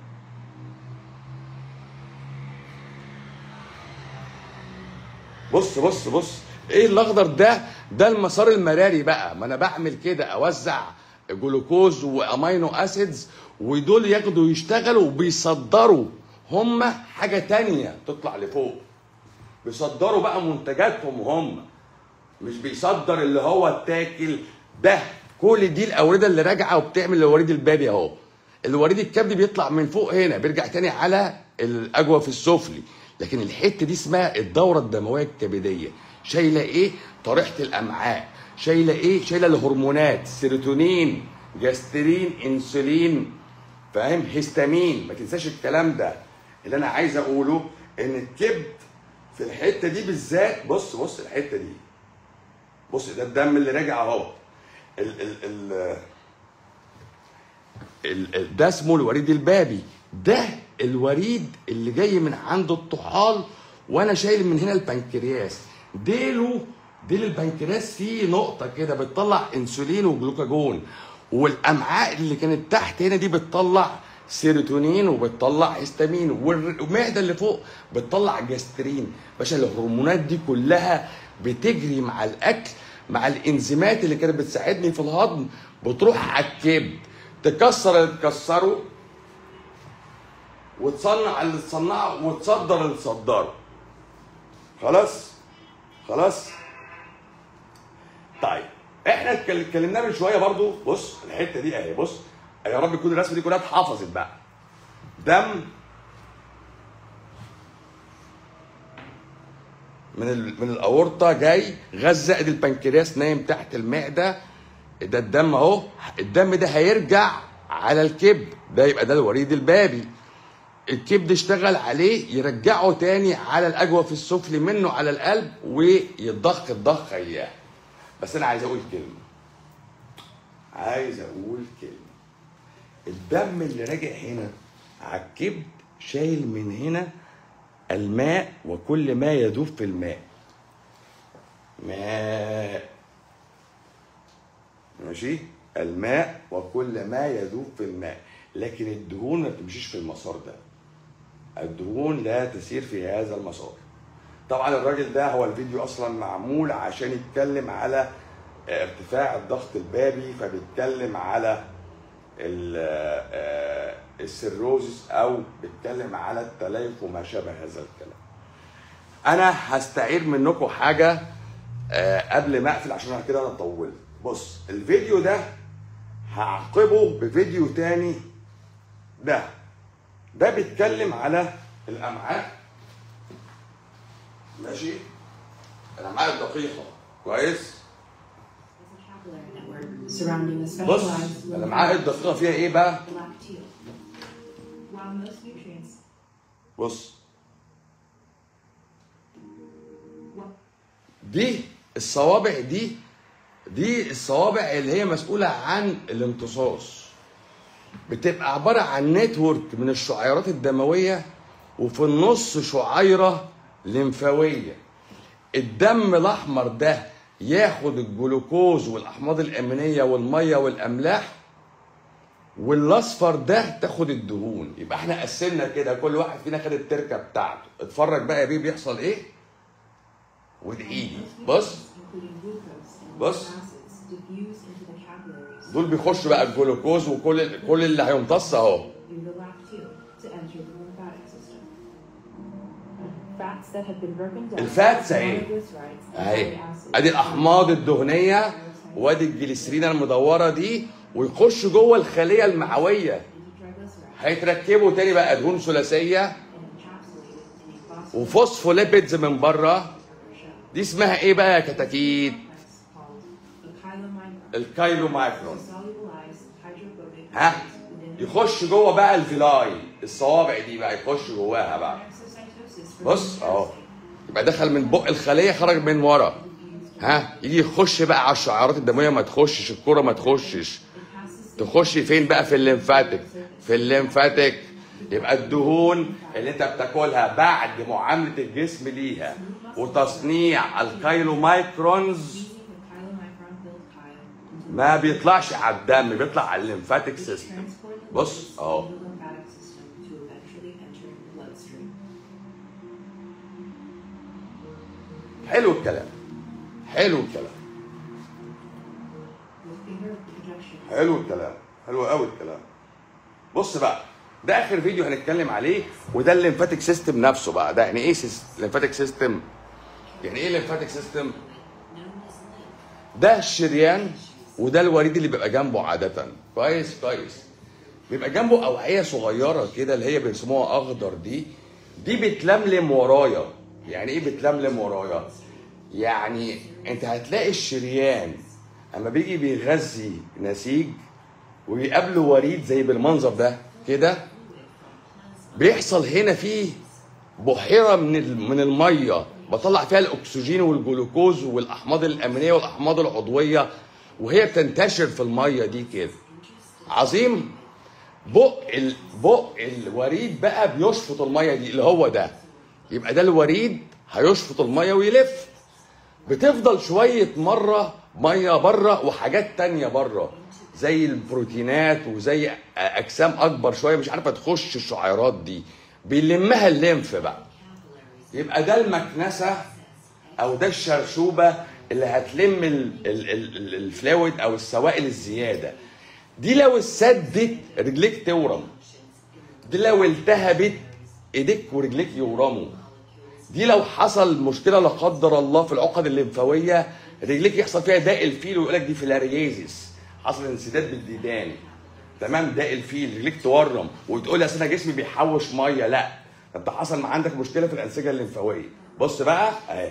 بص بص بص ايه الاخضر ده ده المسار المراري بقى ما انا بعمل كده اوزع جلوكوز وامينو اسيدز ودول ياخدوا يشتغلوا وبيصدروا هم حاجه تانية تطلع لفوق بيصدروا بقى منتجاتهم هم مش بيصدر اللي هو التاكل ده كل دي الاورده اللي راجعه وبتعمل الوريد البابي اهو الوريد الكبدي بيطلع من فوق هنا بيرجع تاني على الاجوف السفلي لكن الحته دي اسمها الدوره الدمويه الكبديه شايله ايه طريحه الامعاء شايله ايه شايله الهرمونات سيروتونين جاسترين انسولين فاهم هيستامين ما تنساش الكلام ده اللي انا عايز اقوله ان الكبد في الحته دي بالذات بص بص الحته دي بص ده الدم اللي راجع اهو ال ال ال ال ال ده اسمه الوريد البابي ده الوريد اللي جاي من عند الطحال وانا شايل من هنا البنكرياس ديله ديل البنكرياس فيه نقطه كده بتطلع انسولين وجلوكاجون والامعاء اللي كانت تحت هنا دي بتطلع سيروتونين وبتطلع هيستامين والمعده اللي فوق بتطلع جاسترين باشا الهرمونات دي كلها بتجري مع الاكل مع الانزيمات اللي كانت بتساعدني في الهضم بتروح على الكبد تكسر اللي تكسره وتصنع اللي تصنعه وتصدر اللي تصدره خلاص خلاص طيب احنا اتكل- اتكلمنا من شويه برضو بص الحته دي اهي بص يا رب يكون الرسمه دي كلها اتحفظت بقى دم من ال... من الاورطه جاي غزق البنكرياس نايم تحت المعده ده الدم اهو الدم ده هيرجع على الكبد ده يبقى ده الوريد البابي الكبد اشتغل عليه يرجعه تاني على الاجوف السفلي منه على القلب ويتضخ الضخه اياه بس انا عايز اقول كلمه عايز اقول كلمه الدم اللي راجع هنا على الكبد شايل من هنا الماء وكل ما يذوب في الماء ماء ماشي الماء وكل ما يذوب في الماء لكن الدهون ما بتمشيش في المسار ده الدهون لا تسير في هذا المسار طبعا الراجل ده هو الفيديو اصلا معمول عشان يتكلم على ارتفاع الضغط البابي فبيتكلم على ال- آه، السيروزس او بيتكلم على التليف وما شابه هذا الكلام انا هستعير منكم حاجه آه، قبل ما اقفل عشان أنا كده انا طولت بص الفيديو ده هعقبه بفيديو تاني ده ده بيتكلم على الامعاء ماشي الامعاء الدقيقه كويس surrounding the بص specialized الامعاء الدقيقه فيها ايه بقى lacteal. While most nutrients بص دي الصوابع دي دي الصوابع اللي هي مسؤولة عن الامتصاص بتبقى عبارة عن نتورك من الشعيرات الدموية وفي النص شعيرة لمفاوية الدم الأحمر ده ياخد الجلوكوز والأحماض الأمينية والمية والأملاح والاصفر ده تاخد الدهون يبقى احنا قسمنا كده كل واحد فينا خد التركه بتاعته اتفرج بقى يا بيه بيحصل ايه وادعي لي بص including glucose and بص. acids, diffuse into the capillaries دول بيخشوا بقى الجلوكوز وكل كل اللي هيمتص اهو through the lacteal to enter the lymphatic system. Fats that have been broken down. الفاتس اهي monoglycerides, and اهي fatty acids, ادي الاحماض الدهنيه وادي الجليسرين المدوره دي ويخش جوه الخليه المعويه into triglycerides, هيتركبوا تاني بقى دهون ثلاثيه and encapsulated in a phospholipid وفوسفوليبيدز من بره shell. دي اسمها ايه بقى يا كتاكيت That's called a chylomicron. الكايلو مايكرون Solubilized hydrophobic ها proteins within يخش جوه بقى الفيلاي الصوابع دي بقى يخش جواها بقى exocytosis for بص اهو lymphocytes. يبقى دخل من بق الخليه خرج من ورا ها يجي يخش بقى على الشعيرات الدمويه ما تخشش الكره ما تخشش It passes تخش فين بقى في الليمفاتيك في الليمفاتيك يبقى الدهون اللي انت بتاكلها بعد معامله الجسم ليها وتصنيع الكايلو مايكرونز using the chylomicron filled chyle into ما بيطلعش على الدم بيطلع على الليمفاتيك which سيستم transport the بص lipids اهو through the lymphatic system to eventually enter the bloodstream. حلو الكلام حلو الكلام With finger projections. حلو الكلام حلو قوي الكلام بص بقى ده اخر فيديو هنتكلم عليه وده الليمفاتيك سيستم نفسه بقى ده يعني ايه الليمفاتيك سيستم يعني ايه الليمفاتيك سيستم ده الشريان وده الوريد اللي بيبقى جنبه عاده كويس كويس بيبقى جنبه اوعيه صغيره كده اللي هي بيسموها اخضر دي دي بتلملم ورايا يعني ايه بتلملم ورايا يعني انت هتلاقي الشريان اما بيجي بيغذي نسيج ويقابله وريد زي بالمنظر ده كده بيحصل هنا فيه بحيره من ال- من الميه بطلع فيها الاكسجين والجلوكوز والاحماض الامينيه والاحماض العضويه وهي بتنتشر في الميه دي كده عظيم بق ال... بق الوريد بقى بيشفط الميه دي اللي هو ده يبقى ده الوريد هيشفط الميه ويلف بتفضل شويه مره ميه بره وحاجات تانية بره زي البروتينات وزي اجسام اكبر شويه مش عارفه تخش الشعيرات دي بيلمها الليمف بقى يبقى ده المكنسه او ده الشرشوبه اللي هتلم ال- ال- ال- ال- الفلويد او السوائل الزياده دي لو اتسدت رجليك تورم دي لو التهبت ايديك ورجليك يورموا دي لو حصل مشكله لا قدر الله في العقد الليمفاويه رجليك يحصل فيها داء الفيل ويقول لك دي فيلاريزيس حصل انسداد بالديدان تمام داء الفيل رجليك تورم وتقول لي اصل انا جسمي بيحوش ميه لا انت حصل ما عندك مشكله في الانسجه الليمفاويه بص بقى اهي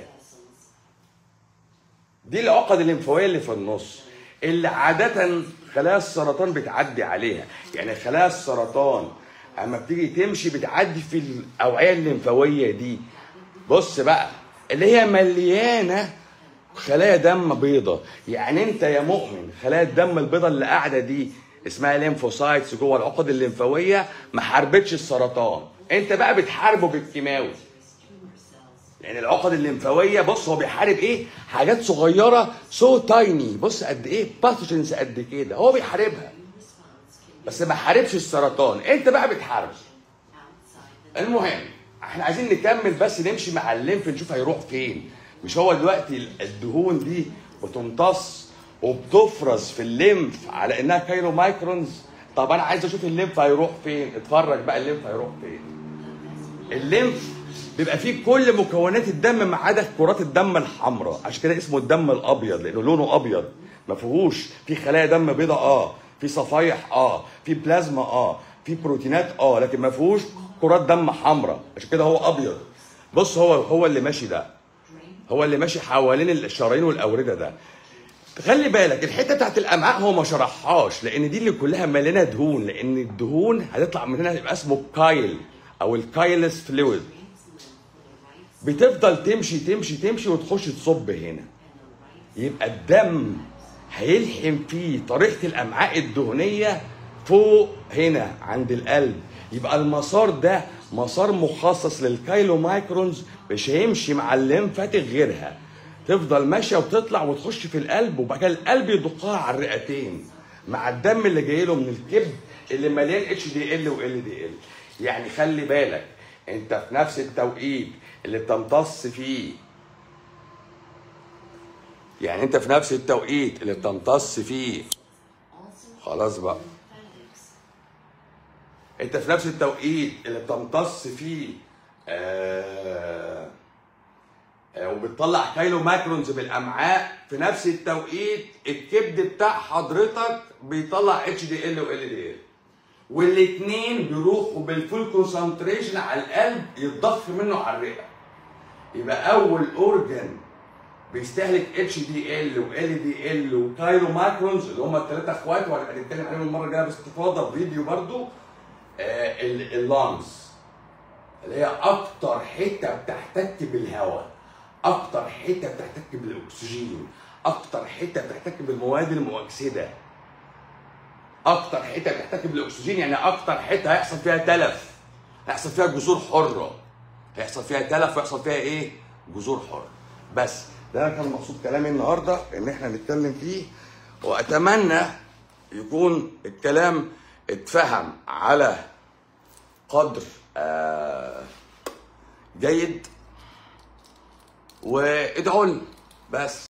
دي العقد الليمفاويه اللي في النص اللي عاده خلايا السرطان بتعدي عليها يعني خلايا السرطان اما بتيجي تمشي بتعدي في الاوعيه الليمفاويه دي بص بقى اللي هي مليانه خلايا دم بيضة يعني انت يا مؤمن خلايا الدم البيضة اللي قاعدة دي اسمها ليمفوسايتس جوه العقد الليمفاوية ما حاربتش السرطان انت بقى بتحاربه بالكيماوي لان العقد الليمفاويه بص هو بيحارب ايه حاجات صغيره سو تايني بص قد ايه باثوجنز قد كده هو بيحاربها بس ما حاربش السرطان انت بقى بتحاربه المهم احنا عايزين نكمل بس نمشي مع الليمف نشوف هيروح فين مش هو دلوقتي الدهون دي بتمتص وبتفرز في الليمف على انها كايلو مايكرونز طب انا عايز اشوف الليمف هيروح فين اتفرج بقى الليمف هيروح فين الليمف بيبقى فيه كل مكونات الدم ما عدا كرات الدم الحمراء عشان كده اسمه الدم الابيض لانه لونه ابيض ما فيهوش في خلايا دم بيضاء اه في صفايح اه في بلازما اه في بروتينات اه لكن ما فيهوش كرات دم حمراء عشان كده هو ابيض بص هو هو اللي ماشي ده هو اللي ماشي حوالين الشرايين والاورده ده خلي بالك الحته بتاعت الامعاء هو ما شرحهاش لان دي اللي كلها مليانه دهون لان الدهون هتطلع من هنا يبقى اسمه كايل او الكايلس فلويد بتفضل تمشي تمشي تمشي وتخش تصب هنا يبقى الدم هيلحم فيه طريقه الامعاء الدهنيه فوق هنا عند القلب يبقى المسار ده مسار مخصص للكايلو مايكرونز مش هيمشي مع الليمفاتيك غيرها تفضل ماشيه وتطلع وتخش في القلب وبعد كده القلب يضخها على الرئتين مع الدم اللي جاي له من الكبد اللي مليان اتش دي ال وال دي ال يعني خلي بالك انت في نفس التوقيت اللي بتمتص فيه يعني انت في نفس التوقيت اللي بتمتص فيه خلاص بقى انت في نفس التوقيت اللي بتمتص فيه آه آه وبتطلع كايلو ماكرونز بالامعاء في نفس التوقيت الكبد بتاع حضرتك بيطلع اتش دي ال وال دي ال والاثنين بيروحوا بالفول كونسنتريشن على القلب يتضخ منه على الرئه يبقى اول اورجن بيستهلك اتش دي ال وال دي ال وكايلو ماكرونز اللي هم الثلاثه اخوات وهنبقى نتكلم عليهم المره الجايه باستفاضه في فيديو برضو آه اللانز اللي هي اكتر حته بتحتك بالهواء اكتر حته بتحتك بالاكسجين اكتر حته بتحتك بالمواد المؤكسده اكتر حته بتحتك بالاكسجين يعني اكتر حته هيحصل فيها تلف هيحصل فيها جذور حره هيحصل فيها تلف ويحصل فيها ايه جذور حره بس ده كان مقصود كلامي النهارده ان احنا نتكلم فيه واتمنى يكون الكلام اتفهم على قدر آه جيد وادعوا لي بس